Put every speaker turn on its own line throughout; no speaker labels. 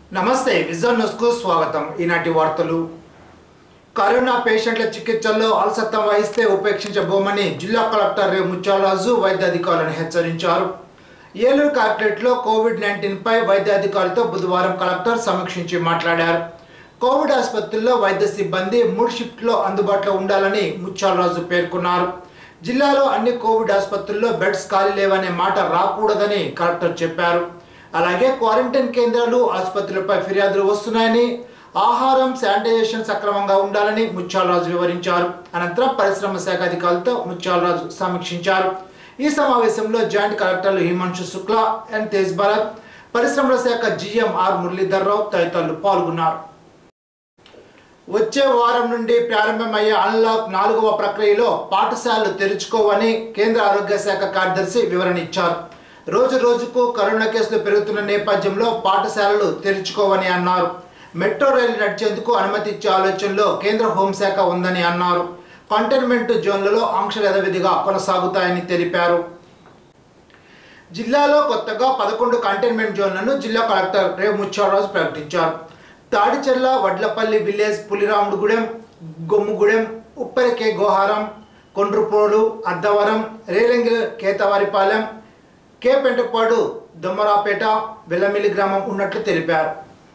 నమస్తే విజన్ న్యూస్కు స్వాగతం ఈనాటి వార్తలు కరోనా పేషెంట్ల చికిత్సల్లో అలసత్వం వహిస్తే ఉపేక్షించబోమని జిల్లా కలెక్టర్ రే ముత్యాలరాజు వైద్యాధికారులను హెచ్చరించారు ఏలూరు కలెక్టరేట్లో కోవిడ్ నైన్టీన్పై వైద్యాధికారులతో బుధవారం కలెక్టర్ సమీక్షించి మాట్లాడారు కోవిడ్ ఆసుపత్రుల్లో వైద్య సిబ్బంది మూడు షిఫ్ట్లో అందుబాటులో ఉండాలని ముత్యాలరాజు పేర్కొన్నారు జిల్లాలో అన్ని కోవిడ్ ఆసుపత్రుల్లో బెడ్స్ ఖాళీ లేవనే మాట రాకూడదని కలెక్టర్ చెప్పారు అలాగే క్వారంటైన్ కేంద్రాలు ఆసుపత్రులపై ఫిర్యాదులు వస్తున్నాయని ఆహారం శానిటైజేషన్ సక్రమంగా ఉండాలని ముత్యాలరాజు వివరించారు అనంతరం పరిశ్రమ శాఖ అధికారులతో ముత్యాలరాజు సమీక్షించారు ఈ సమావేశంలో జాయింట్ కలెక్టర్లు హిమాంశు శుక్లా ఎన్ తేజ్ భరత్ పరిశ్రమల శాఖ జిఎం ఆర్ మురళీధర్రావు తదితరులు పాల్గొన్నారు వచ్చే వారం నుండి ప్రారంభమయ్యే అన్లాక్ నాలుగవ ప్రక్రియలో పాఠశాలలు తెరుచుకోవని కేంద్ర ఆరోగ్య శాఖ కార్యదర్శి వివరణ ఇచ్చారు రోజు రోజుకు కరోనా కేసులు పెరుగుతున్న నేపథ్యంలో పాఠశాలలు తెరుచుకోవని అన్నారు మెట్రో రైలు నడిచేందుకు అనుమతి ఇచ్చే ఆలోచనలో కేంద్ర హోంశాఖ ఉందని అన్నారు కంటైన్మెంట్ జోన్లలో ఆంక్షలు యథావిధిగా కొనసాగుతాయని తెలిపారు జిల్లాలో కొత్తగా పదకొండు కంటైన్మెంట్ జోన్లను జిల్లా కలెక్టర్ రేవ్ ముత్యాలరాజు ప్రకటించారు తాడిచెర్ల వడ్లపల్లి విలేజ్ పులిరాముడుగూడెం గొమ్ముగూడెం ఉప్పరికే గోహారం కొండ్రుపోలు అద్దవరం రేలంగి కేతవారిపాలెం కే పెంటపాడు దొమ్మరాపేట వెల్లమిల్లి గ్రామం ఉన్నట్లు తెలిపారు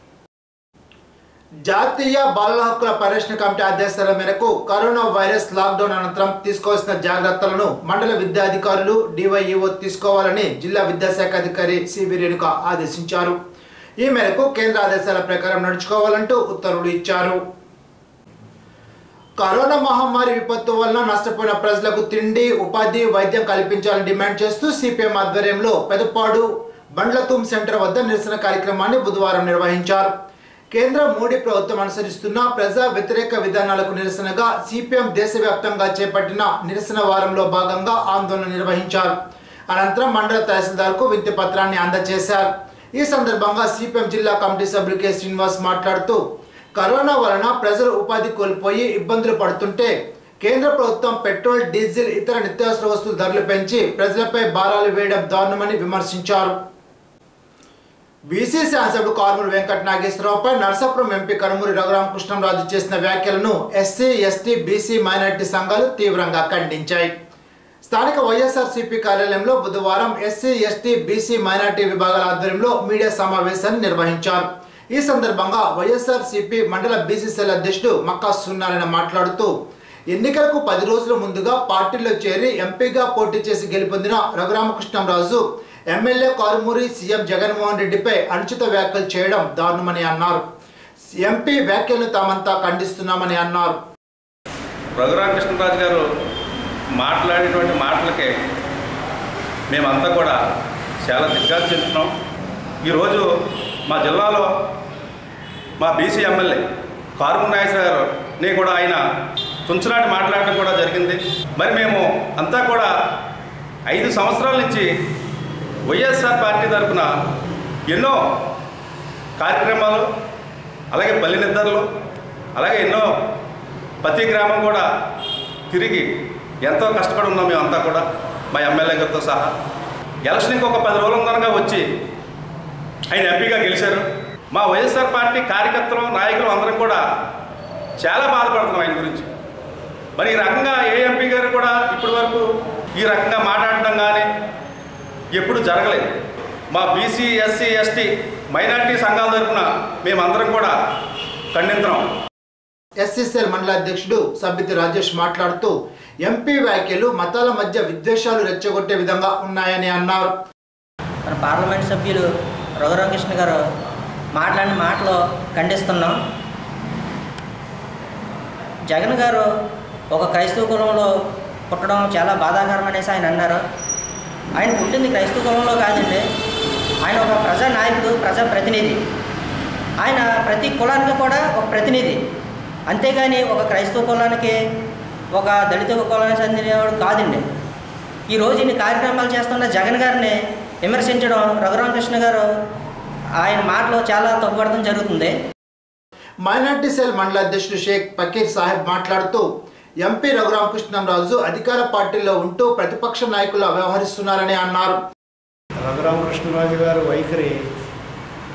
జాతీయ బాలల హక్కుల పరిరక్షణ కమిటీ ఆదేశాల మేరకు కరోనా వైరస్ లాక్డౌన్ అనంతరం తీసుకోవాల్సిన జాగ్రత్తలను మండల విద్యాధికారులు డివైఈఓ తీసుకోవాలని జిల్లా విద్యాశాఖ అధికారి సివి రేణుక ఆదేశించారు ఈ మేరకు కేంద్ర ఆదేశాల ప్రకారం నడుచుకోవాలంటూ ఉత్తర్వులు ఇచ్చారు కరోనా మహమ్మారి విపత్తు వలన నష్టపోయిన ప్రజలకు తిండి ఉపాధి వైద్యం కల్పించాలని డిమాండ్ చేస్తూ సిపిఎం ఆధ్వర్యంలో పెదపాడు బండ్లతూమ్ సెంటర్ వద్ద నిరసన కార్యక్రమాన్ని బుధవారం నిర్వహించారు కేంద్ర మోడీ ప్రభుత్వం అనుసరిస్తున్న ప్రజా వ్యతిరేక విధానాలకు నిరసనగా సిపిఎం దేశవ్యాప్తంగా చేపట్టిన నిరసన వారంలో భాగంగా ఆందోళన నిర్వహించారు అనంతరం మండల తహసీల్దార్కు వింతి పత్రాన్ని అందజేశారు ఈ సందర్భంగా సిపిఎం జిల్లా కమిటీ సభ్యులు కె శ్రీనివాస్ మాట్లాడుతూ కరోనా వలన ప్రజలు ఉపాధి కోల్పోయి ఇబ్బందులు పడుతుంటే కేంద్ర ప్రభుత్వం పెట్రోల్ డీజిల్ ఇతర నిత్యావసర వస్తువుల ధరలు పెంచి ప్రజలపై భారాలు వేయడం దారుణమని విమర్శించారు బీసీ శాసనసభ్యుడు కారుమూరి వెంకట నాగేశ్వరరావుపై నరసాపురం ఎంపీ కనుమూరి రఘురామకృష్ణంరాజు చేసిన వ్యాఖ్యలను ఎస్సీ ఎస్టీ బీసీ మైనారిటీ సంఘాలు తీవ్రంగా ఖండించాయి స్థానిక వైఎస్ఆర్సీపీ కార్యాలయంలో బుధవారం ఎస్సీ ఎస్టీ బీసీ మైనార్టీ విభాగాల ఆధ్వర్యంలో మీడియా సమావేశాన్ని నిర్వహించారు ఈ సందర్భంగా వైఎస్ఆర్సీపీ మండల బీసీసీఎల్ అధ్యక్షుడు మక్కా సున్నారాయణ మాట్లాడుతూ ఎన్నికలకు పది రోజుల ముందుగా పార్టీలో చేరి ఎంపీగా పోటీ చేసి గెలుపొందిన రఘురామకృష్ణంరాజు ఎమ్మెల్యే కారుమూరి సీఎం జగన్మోహన్ రెడ్డిపై అనుచిత వ్యాఖ్యలు చేయడం దారుణమని అన్నారు ఎంపీ వ్యాఖ్యలను తామంతా ఖండిస్తున్నామని అన్నారు
రఘురామకృష్ణరాజు గారు మాట్లాడేటువంటి మాటలకే మేమంతా కూడా చాలా దిగ్గాలు చెందుతున్నాం ఈరోజు మా జిల్లాలో మా బీసీ ఎమ్మెల్యే కారుమూరి నాగేశ్వర గారు ని కూడా ఆయన తుంచనాటి మాట్లాడడం కూడా జరిగింది మరి మేము అంతా కూడా ఐదు సంవత్సరాల నుంచి వైఎస్ఆర్ పార్టీ తరఫున ఎన్నో కార్యక్రమాలు అలాగే పల్లె నిద్రలు అలాగే ఎన్నో ప్రతి గ్రామం కూడా తిరిగి ఎంతో కష్టపడి ఉన్నాం మేమంతా కూడా మా ఎమ్మెల్యే గారితో సహా ఎలక్షన్కి ఒక పది రోజుల ముందరగా వచ్చి ఆయన ఎంపీగా గెలిచారు మా వైఎస్ఆర్ పార్టీ కార్యకర్తలు నాయకులు అందరం కూడా చాలా బాధపడుతున్నాం ఆయన గురించి మరి ఈ రకంగా ఏ ఎంపీ గారు కూడా ఇప్పటి వరకు ఈ రకంగా మాట్లాడడం కానీ ఎప్పుడు జరగలేదు మా బీసీ ఎస్సీ ఎస్టీ మైనార్టీ సంఘాల తరఫున మేమందరం కూడా ఖండించున్నాం
ఎస్ఎస్ఎల్ మండల అధ్యక్షుడు సబ్బితి రాజేష్ మాట్లాడుతూ ఎంపీ వ్యాఖ్యలు మతాల మధ్య విద్వేషాలు రెచ్చగొట్టే విధంగా ఉన్నాయని అన్నారు
మన పార్లమెంట్ సభ్యులు రఘురామకృష్ణ గారు మాట్లాడిన మాటలు ఖండిస్తున్నాం జగన్ గారు ఒక క్రైస్తవ కులంలో పుట్టడం చాలా బాధాకరం అనేసి ఆయన అన్నారు ఆయన పుట్టింది క్రైస్తవ కులంలో కాదండి ఆయన ఒక ప్రజా నాయకుడు ప్రజా ప్రతినిధి ఆయన ప్రతి కులానికి కూడా ఒక ప్రతినిధి అంతేగాని ఒక క్రైస్తవ కులానికి ఒక దళిత కులానికి చెందినవాడు కాదండి ఈరోజు ఇన్ని కార్యక్రమాలు చేస్తున్న జగన్ గారిని విమర్శించడం రఘురామకృష్ణ గారు ఆయన మాటలో చాలా తప్పుపడడం జరుగుతుంది
మైనార్టీ సెల్ మండల అధ్యక్షుడు షేక్ ఫకీర్ సాహెబ్ మాట్లాడుతూ ఎంపీ రఘురామకృష్ణంరాజు అధికార పార్టీలో ఉంటూ ప్రతిపక్ష నాయకులు వ్యవహరిస్తున్నారని అన్నారు
రఘురామకృష్ణరాజు గారు వైఖరి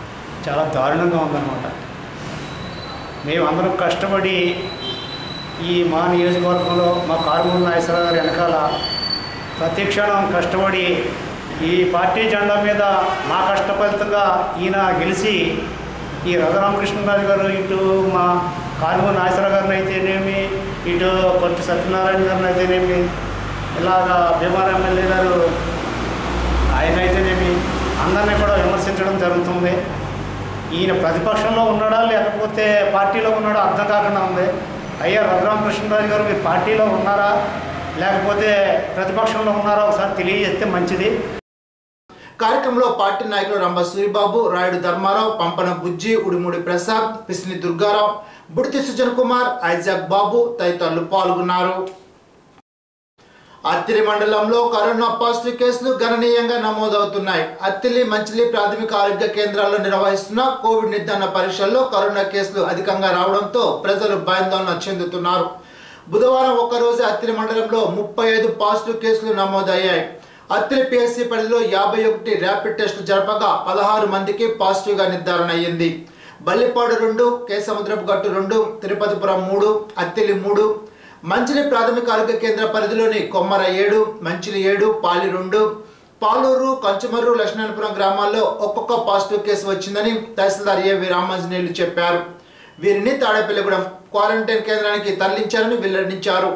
చాలా దారుణంగా ఉందన్నమాట మేమందరం కష్టపడి ఈ మా నియోజకవర్గంలో మా కారుమూరు నాగేశ్వరరావు గారి వెనకాల ప్రతి క్షణం కష్టపడి ఈ పార్టీ జెండా మీద మా కష్ట ఫలితంగా ఈయన గెలిచి ఈ రఘురామకృష్ణరాజు గారు ఇటు మా కారుమూరు నాగేశ్వరరావు గారిని అయితేనేమి ఇటు కొట్టి సత్యనారాయణ గారిని అయితేనేమి ఇలాగా భీమారావు ఎమ్మెల్యే గారు ఆయన అయితేనేమి అందరినీ కూడా విమర్శించడం జరుగుతుంది ఈయన ప్రతిపక్షంలో ఉన్నాడా లేకపోతే పార్టీలో ఉన్నాడో అర్థం కాకుండా ఉంది అయ్యా రఘురామకృష్ణరాజు గారు మీరు పార్టీలో ఉన్నారా లేకపోతే ప్రతిపక్షంలో ఉన్నారా ఒకసారి తెలియజేస్తే మంచిది
కార్యక్రమంలో పార్టీ నాయకులు రంభ సూరిబాబు రాయుడు ధర్మారావు పంపన బుజ్జి ఉడిముడి ప్రసాద్ పిసిని దుర్గారావు బుడితి సుజన్ కుమార్ ఐజాక్ బాబు తదితరులు పాల్గొన్నారు అత్తిలి మండలంలో కరోనా పాజిటివ్ కేసులు గణనీయంగా నమోదవుతున్నాయి అత్తిలి మంచిలి ప్రాథమిక ఆరోగ్య కేంద్రాల్లో నిర్వహిస్తున్న కోవిడ్ నిర్ధారణ పరీక్షల్లో కరోనా కేసులు అధికంగా రావడంతో ప్రజలు భయాందోళన చెందుతున్నారు బుధవారం ఒక్కరోజు అత్తిలి మండలంలో ముప్పై ఐదు పాజిటివ్ కేసులు నమోదయ్యాయి అత్తిలి పిఎస్సి పరిధిలో యాభై ఒకటి ర్యాపిడ్ టెస్టులు జరపగా పదహారు మందికి పాజిటివ్గా నిర్ధారణ అయ్యింది బల్లిపాడు రెండు కేసముద్రపు గట్టు రెండు తిరుపతిపురం మూడు అత్తిలి మూడు మంచిలి ప్రాథమిక ఆరోగ్య కేంద్ర పరిధిలోని కొమ్మర ఏడు మంచిలి ఏడు పాలి రెండు పాలూరు కంచుమర్రు లక్ష్మణపురం గ్రామాల్లో ఒక్కొక్క పాజిటివ్ కేసు వచ్చిందని తహసీల్దార్ ఏవి రామాంజనేయులు చెప్పారు వీరిని తాడేపల్లిగూడెం క్వారంటైన్ కేంద్రానికి తరలించారని వెల్లడించారు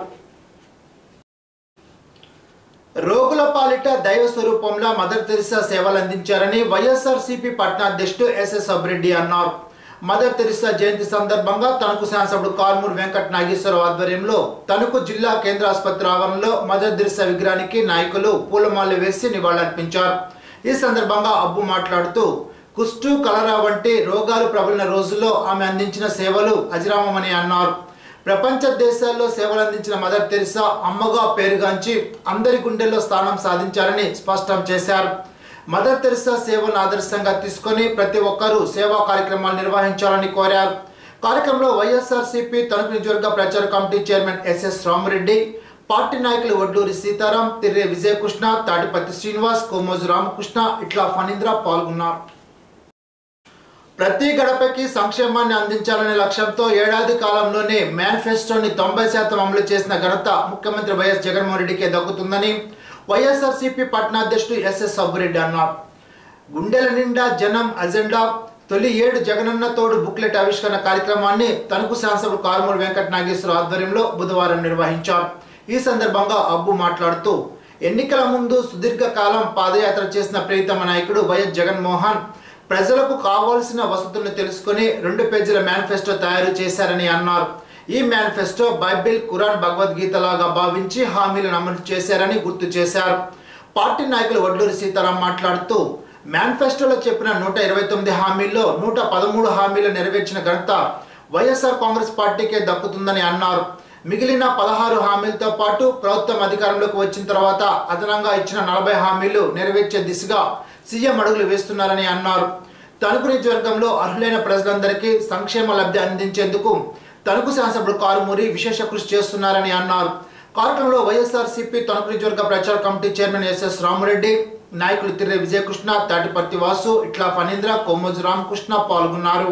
రోగుల పాలిట దైవ స్వరూపంలో మదర్ తెరిసా సేవలు అందించారని వైఎస్ఆర్సీపీ పట్నా అధ్యక్షుడు ఎస్ఎస్ అబ్రెడ్డి అన్నారు మదర్ తెరిసా జయంతి సందర్భంగా తణుకు శాసనసభ్యుడు కాల్మూరు వెంకట నాగేశ్వరరావు ఆధ్వర్యంలో తణుకు జిల్లా కేంద్ర ఆసుపత్రి ఆవరణలో మదర్ తెరిసా విగ్రహానికి నాయకులు పూలమాలలు వేసి నివాళులర్పించారు ఈ సందర్భంగా అబ్బు మాట్లాడుతూ కుష్టు కలరా వంటి రోగాలు ప్రబలిన రోజుల్లో ఆమె అందించిన సేవలు అజిరామమని అన్నారు ప్రపంచ దేశాల్లో సేవలు అందించిన మదర్ తెరిసా అమ్మగా పేరుగాంచి అందరి గుండెల్లో స్థానం సాధించారని స్పష్టం చేశారు మదర్ తెరిసా సేవలను ఆదర్శంగా తీసుకొని ప్రతి ఒక్కరూ సేవా కార్యక్రమాలు నిర్వహించాలని కోరారు కార్యక్రమంలో వైఎస్ఆర్సీపీ తణుకు నియోజకవర్గ ప్రచార committee chairman SS Ramareddy party నాయకులు వడ్లూరి సీతారాం తిర్రే విజయకృష్ణ తాటిపత్తి శ్రీనివాస్ కోమోజు రామకృష్ణ ఇట్లా ఫణీంద్ర పాల్గొన్నారు ప్రతి గడపకి సంక్షేమాన్ని అందించాలనే లక్ష్యంతో ఏడాది కాలంలోనే మేనిఫెస్టోని తొంభై శాతం అమలు చేసిన ఘనత ముఖ్యమంత్రి వైఎస్ జగన్మోహన్ రెడ్డికే దక్కుతుందని వైఎస్ఆర్సీపీ పట్నా అధ్యక్షుడు ఎస్ఎస్ సబ్బురెడ్డి అన్నారు గుండెల నిండా జనం అజెండా తొలి ఏడు జగనన్న తోడు బుక్లెట్ ఆవిష్కరణ కార్యక్రమాన్ని తణుకు శాసనసభ్యుడు కారుమూరి వెంకట నాగేశ్వర ఆధ్వర్యంలో బుధవారం నిర్వహించారు ఈ సందర్భంగా అబ్బు మాట్లాడుతూ ఎన్నికల ముందు సుదీర్ఘ కాలం పాదయాత్ర చేసిన ప్రీతమ నాయకుడు వైఎస్ జగన్మోహన్ ప్రజలకు కావాల్సిన వసతులను తెలుసుకొని రెండు పేజీల మేనిఫెస్టో తయారు చేశారని అన్నారు ఈ మేనిఫెస్టో బైబిల్ ఖురాన్ భగవద్గీత లాగా భావించి హామీలను అమలు చేశారని గుర్తు చేశారు పార్టీ నాయకులు వడ్లూరి సీతారాం మాట్లాడుతూ మేనిఫెస్టోలో చెప్పిన నూట ఇరవై తొమ్మిది హామీల్లో నూట పదమూడు హామీలు నెరవేర్చిన ఘనత వైఎస్ఆర్ కాంగ్రెస్ పార్టీకే దక్కుతుందని అన్నారు మిగిలిన పదహారు హామీలతో పాటు ప్రభుత్వం అధికారంలోకి వచ్చిన తర్వాత అదనంగా ఇచ్చిన నలభై హామీలు నెరవేర్చే దిశగా సీఎం అడుగులు వేస్తున్నారని అన్నారు తణుకు నియోజకవర్గంలో అర్హులైన ప్రజలందరికీ సంక్షేమ లబ్ధి అందించేందుకు తణుకు శాసనసభ్యుడు కారుమూరి విశేష కృషి చేస్తున్నారని అన్నారు కార్యక్రమంలో వైఎస్ఆర్సీపీ తణుకు నియోజకవర్గ ప్రచార కమిటీ చైర్మన్ ఎస్ఎస్ రామరెడ్డి నాయకులు తిర్రె విజయకృష్ణ తాటిపర్తి వాసు ఇట్లా ఫణీంద్ర కొమ్మోజు రామకృష్ణ పాల్గొన్నారు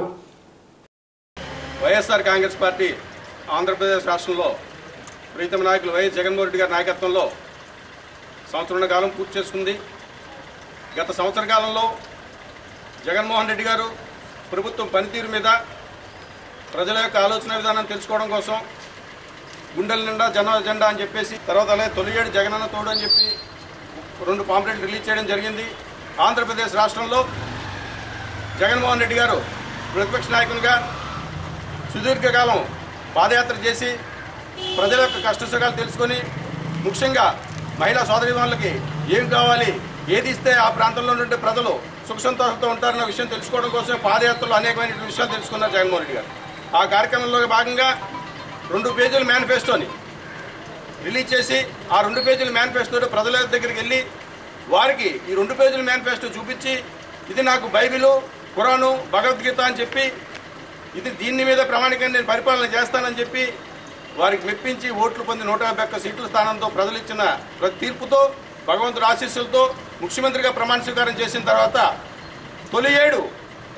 వైఎస్ఆర్ కాంగ్రెస్ పార్టీ ఆంధ్రప్రదేశ్ రాష్ట్రంలో ప్రీతమ నాయకులు వైఎస్ జగన్మోహన్ రెడ్డి గారి నాయకత్వంలో సంవత్సరాల కాలం పూర్తి చేసుకుంది గత సంవత్సర కాలంలో జగన్మోహన్ రెడ్డి గారు ప్రభుత్వం పనితీరు మీద ప్రజల యొక్క ఆలోచన విధానం తెలుసుకోవడం కోసం గుండెల నిండా జన అజెండా అని చెప్పేసి తర్వాత అలాగే తొలి ఏడు జగనన్న తోడు అని చెప్పి రెండు పాంప్లెట్లు రిలీజ్ చేయడం జరిగింది ఆంధ్రప్రదేశ్ రాష్ట్రంలో జగన్మోహన్ రెడ్డి గారు ప్రతిపక్ష నాయకునిగా సుదీర్ఘకాలం పాదయాత్ర చేసి ప్రజల యొక్క కష్ట సుఖాలు తెలుసుకొని ముఖ్యంగా మహిళా సోదరివాళ్ళకి ఏం కావాలి ఏది ఇస్తే ఆ ప్రాంతంలో ఉండే ప్రజలు సుఖ సంతోషంతో ఉంటారన్న విషయం తెలుసుకోవడం కోసం పాదయాత్రలో అనేకమైన విషయాలు తెలుసుకున్నారు జగన్మోహన్ రెడ్డి గారు ఆ కార్యక్రమంలో భాగంగా రెండు పేజీల మేనిఫెస్టోని రిలీజ్ చేసి ఆ రెండు పేజీల మేనిఫెస్టో ప్రజల దగ్గరికి వెళ్ళి వారికి ఈ రెండు పేజీల మేనిఫెస్టో చూపించి ఇది నాకు బైబిలు ఖురాను భగవద్గీత అని చెప్పి ఇది దీని మీద ప్రామాణికంగా నేను పరిపాలన చేస్తానని చెప్పి వారికి మెప్పించి ఓట్లు పొంది నూట యాభై ఒక్క సీట్ల స్థానంతో ప్రజలు ఇచ్చిన ప్రతి తీర్పుతో భగవంతుడి ఆశీస్సులతో ముఖ్యమంత్రిగా ప్రమాణ స్వీకారం చేసిన తర్వాత తొలి ఏడు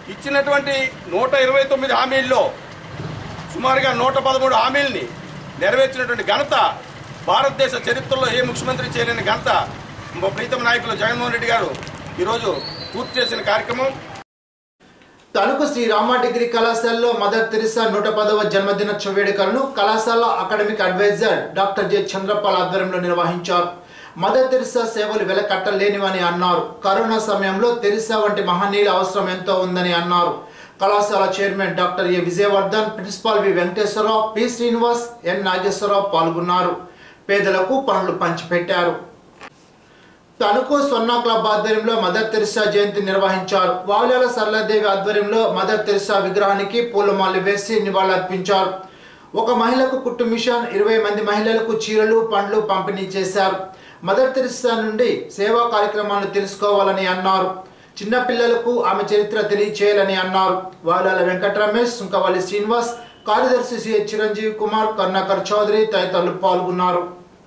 ఇచ్చినటువంటి నూట ఇరవై తొమ్మిది హామీల్లో సుమారుగా నూట పదమూడు హామీల్ని నెరవేర్చినటువంటి ఘనత భారతదేశ చరిత్రలో ఏ ముఖ్యమంత్రి చేయలేని ఘనత మా ప్రీతమ నాయకులు జగన్మోహన్ రెడ్డి గారు ఈరోజు పూర్తి చేసిన కార్యక్రమం
తణుకు శ్రీ రామ డిగ్రీ కళాశాలలో మదర్ తెరిసా నూట పదవ జన్మదినోత్సవ వేడుకలను కళాశాల academic advisor doctor J Chandrapal ఆధ్వర్యంలో నిర్వహించారు మదర్ తెరిసా సేవలు వెలకట్టలేనివని అన్నారు కరోనా సమయంలో తెరిసా వంటి మహనీయుల అవసరం ఎంతో ఉందని అన్నారు కళాశాల chairman doctor A Vijayavardhan principal V Venkateswararao P Srinivas N Nageswararao పాల్గొన్నారు పేదలకు పనులు పంచిపెట్టారు తణుకు స్వర్ణ క్లబ్ ఆధ్వర్యంలో మదర్ తెరిసా జయంతి నిర్వహించారు వావులాల సరళదేవి ఆధ్వర్యంలో మదర్ తెరిసా విగ్రహానికి పూలమాలలు వేసి నివాళులర్పించారు ఒక మహిళకు కుట్టు మిషన్ ఇరవై మంది మహిళలకు చీరలు పండ్లు పంపిణీ చేశారు మదర్ తెరిసా నుండి సేవా కార్యక్రమాలను తెలుసుకోవాలని అన్నారు చిన్నపిల్లలకు ఆమె చరిత్ర తెలియచేయాలని అన్నారు వాలాల వెంకట రమేష్ సుంకవల్లి శ్రీనివాస్ కార్యదర్శి సి చిరంజీవి కుమార్ కర్ణాకర్ చౌదరి తదితరులు పాల్గొన్నారు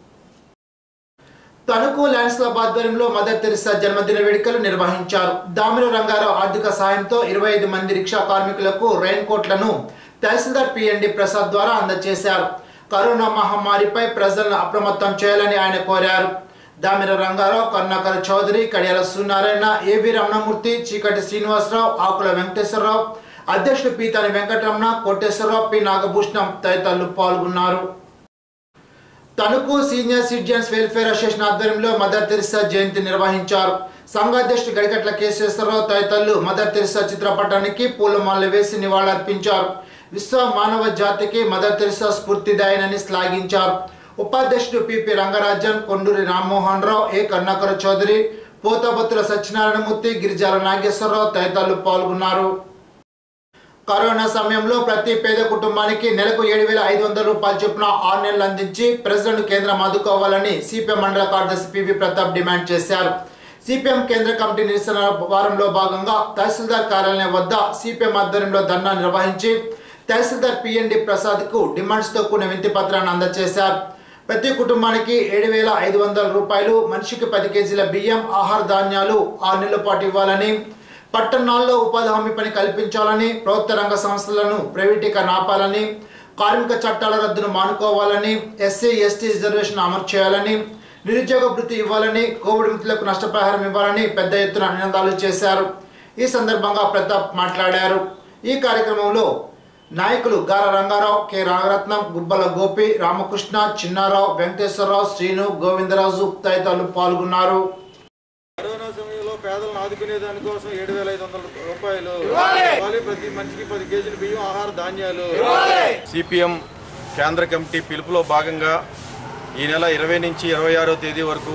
తణుకు ల్యాండ్స్ క్లబ్ ఆధ్వర్యంలో మదర్ తెరిసా జన్మదిన వేడుకలు నిర్వహించారు దామిర రంగారావు ఆర్థిక సాయంతో ఇరవై ఐదు మంది రిక్షా కార్మికులకు రెయిన్ కోట్లను తహసీల్దార్ పిఎన్డి ప్రసాద్ ద్వారా అందజేశారు కరోనా మహమ్మారిపై ప్రజలను అప్రమత్తం చేయాలని ఆయన కోరారు దామిర రంగారావు కరుణాకర్ చౌదరి కడియాల సూర్యనారాయణ ఏవి రమణమూర్తి చీకటి శ్రీనివాసరావు ఆకుల వెంకటేశ్వరరావు అధ్యక్షుడు పీతాని వెంకటరమణ కోటేశ్వరరావు పి నాగభూషణం తదితరులు పాల్గొన్నారు Tanuku senior citizens welfare association ఆధ్వర్యంలో మదర్ తెరిసా జయంతి నిర్వహించారు సంఘాధ్యక్షుడు గడికట్ల కేశేశ్వరరావు తదితరులు మదర్ తెరిసా చిత్రపటానికి పూలమాలలు వేసి నివాళులర్పించారు విశ్వ మానవ జాతికి మదర్ తెరిసా స్ఫూర్తిదాయనని శ్లాఘించారు ఉపాధ్యక్షుడు పిపి రంగరాజన్ కొండూరి రామ్మోహన్ రావు ఏ కరుణాకర చౌదరి పోతాబత్తుల సత్యనారాయణమూర్తి గిరిజాల నాగేశ్వరరావు తదితరులు పాల్గొన్నారు కరోనా సమయంలో ప్రతి పేద కుటుంబానికి నెలకు ఏడు వేల ఐదు వందల రూపాయల చొప్పున ఆరు నెలలు అందించి ప్రజలను కేంద్రం ఆదుకోవాలని సిపిఎం మండల కార్యదర్శి పివి ప్రతాప్ డిమాండ్ చేశారు సిపిఎం కేంద్ర కమిటీ నిరసన వారంలో భాగంగా తహసీల్దార్ కార్యాలయం వద్ద సిపిఎం ఆధ్వర్యంలో ధర్నా నిర్వహించి తహసీల్దార్ పిఎన్డి ప్రసాద్కు డిమాండ్స్తో కూడిన వింతి పత్రాన్ని అందజేశారు ప్రతి కుటుంబానికి ఏడు వేల ఐదు వందల రూపాయలు మనిషికి పది కేజీల బియ్యం ఆహార ధాన్యాలు ఆరు నెలల పాటు ఇవ్వాలని పట్టణాల్లో ఉపాధి హామీ పని కల్పించాలని ప్రభుత్వ రంగ సంస్థలను ప్రైవేటీకరణ ఆపాలని కార్మిక చట్టాల రద్దును మానుకోవాలని ఎస్సీ ఎస్టీ రిజర్వేషన్ అమలు చేయాలని నిరుద్యోగ భృతి ఇవ్వాలని కోవిడ్ మృతులకు నష్టపరిహారం ఇవ్వాలని పెద్ద ఎత్తున నినాదాలు చేశారు ఈ సందర్భంగా ప్రతాప్ మాట్లాడారు ఈ కార్యక్రమంలో నాయకులు గార రంగారావు కె రాగరత్నం గుబ్బల గోపి రామకృష్ణ చిన్నారావు వెంకటేశ్వరరావు శ్రీను గోవిందరాజు తదితరులు పాల్గొన్నారు
కరోనా సమయంలో పేదలను ఆదుకునే దానికోసం ఏడు వేల ఐదు వందల రూపాయలు ఇవ్వాలి ప్రతి మనిషికి పది కేజీలు బియ్యం ఆహార ధాన్యాలు
సిపిఎం కేంద్ర కమిటీ పిలుపులో భాగంగా ఈ నెల ఇరవై నుంచి ఇరవై ఆరో తేదీ వరకు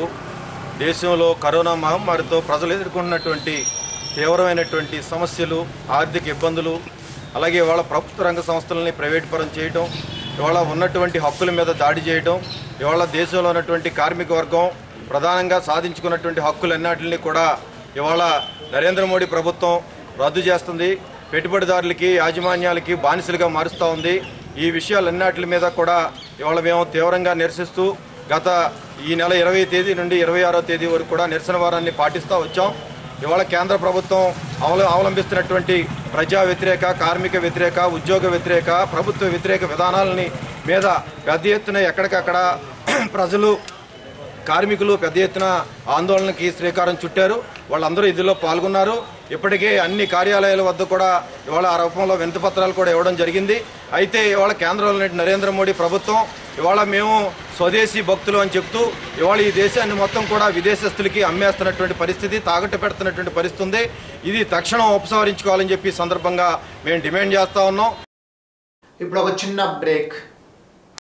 దేశంలో కరోనా మహమ్మారితో ప్రజలు ఎదుర్కొన్నటువంటి తీవ్రమైనటువంటి సమస్యలు ఆర్థిక ఇబ్బందులు అలాగే ఇవాళ ప్రభుత్వ రంగ సంస్థలని ప్రైవేట్ పరం చేయటం ఇవాళ ఉన్నటువంటి హక్కుల మీద దాడి చేయటం ఇవాళ దేశంలో ఉన్నటువంటి కార్మిక వర్గం ప్రధానంగా సాధించుకున్నటువంటి హక్కులన్నిటిని కూడా ఇవాళ నరేంద్ర మోడీ ప్రభుత్వం రద్దు చేస్తుంది పెట్టుబడిదారులకి యాజమాన్యాలకి బానిసలుగా మారుస్తూ ఉంది ఈ విషయాలన్నిటి మీద కూడా ఇవాళ మేము తీవ్రంగా నిరసిస్తూ గత ఈ నెల ఇరవై తేదీ నుండి ఇరవై ఆరో తేదీ వరకు కూడా నిరసన వారాన్ని పాటిస్తూ వచ్చాం ఇవాళ కేంద్ర ప్రభుత్వం అవల అవలంబిస్తున్నటువంటి ప్రజా వ్యతిరేక కార్మిక వ్యతిరేక ఉద్యోగ వ్యతిరేక ప్రభుత్వ వ్యతిరేక విధానాలని మీద పెద్ద ఎత్తున ఎక్కడికక్కడ ప్రజలు కార్మికులు పెద్ద ఎత్తున ఆందోళనకి శ్రీకారం చుట్టారు వాళ్ళందరూ ఇందులో పాల్గొన్నారు ఇప్పటికే అన్ని కార్యాలయాల వద్ద కూడా ఇవాళ ఆ రూపంలో వినతి పత్రాలు కూడా ఇవ్వడం జరిగింది అయితే ఇవాళ కేంద్రంలో ఉన్నటువంటి నరేంద్ర మోడీ ప్రభుత్వం ఇవాళ మేము స్వదేశీ భక్తులు అని చెప్తూ ఇవాళ ఈ దేశాన్ని మొత్తం కూడా విదేశస్తులకి అమ్మేస్తున్నటువంటి పరిస్థితి తాకట్టు పెడుతున్నటువంటి పరిస్థితి ఉంది ఇది తక్షణం ఉపసంహరించుకోవాలని చెప్పి ఈ సందర్భంగా మేము డిమాండ్ చేస్తా ఉన్నాం
ఇప్పుడు ఒక చిన్న బ్రేక్